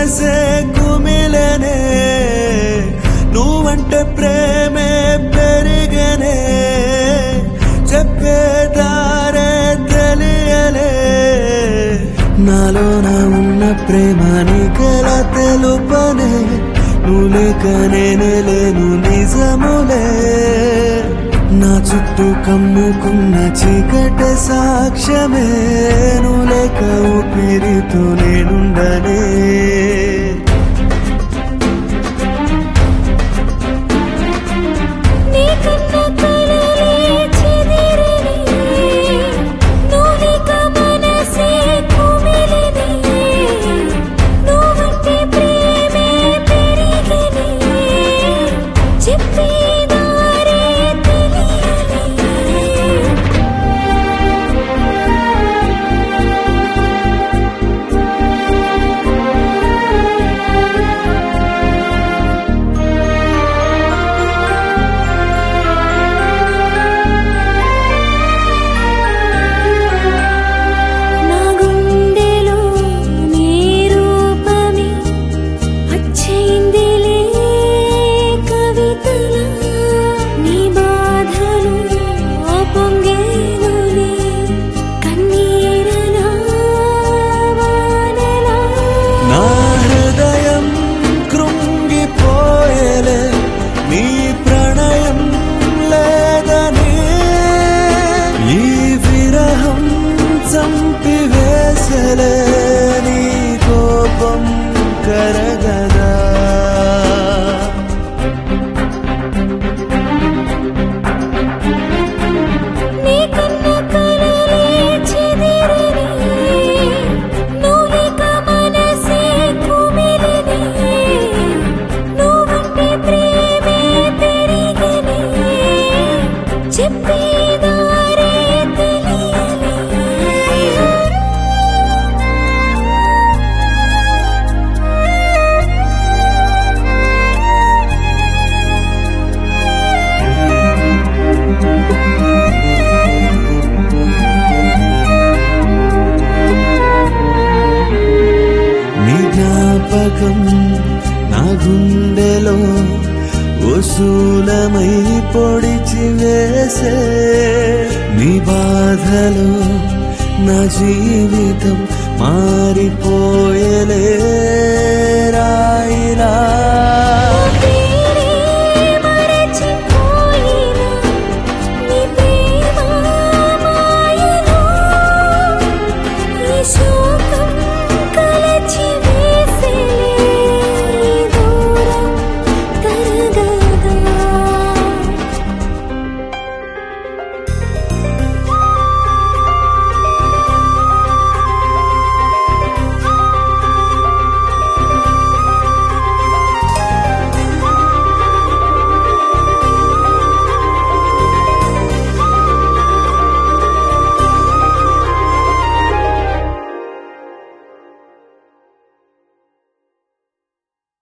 మనసే కుమిలనే నువ్వంటే ప్రేమే పెరిగనే చెప్పేదారే తెలియలే నాలోన ఉన్న ప్రేమ నీకెలా తెలుపనే నువ్వు లేక నేనే లేను నిజములే నా చుట్టూ కమ్ముకున్న చీకటి సాక్ష్యమే నువ్వు లేక ఊపిరితో నేనుండనే నీకన్న కలలే చెదిరిని నువ్విక మనసే కుమిలిని నువ్వంటే ప్రేమే పెరిగిని చెప్పేదారే తెలియని నా గుండెలో నీ రూపమే అచ్చయిందిలే కవితలా నీ బాధలు పొంగేనులే కన్నీరలా వానలా నా హృదయం కృంగిపోయలే నీ ప్రణయం లేదని ఈ విరహం చంపివేసలే నీ కోపం కరగదా నీకన్న కలలే చెదిరిని నువ్విక మనసే కుమిలిని నువ్వంటే ప్రేమే పెరిగిని చెప్పేదారే తెలియని నీ జ్ఞాపకం నా గుండెలో వసూలమై పొడిచి వేసే నీ బాధలో నా జీవితం మారిపోయలే రాయిలా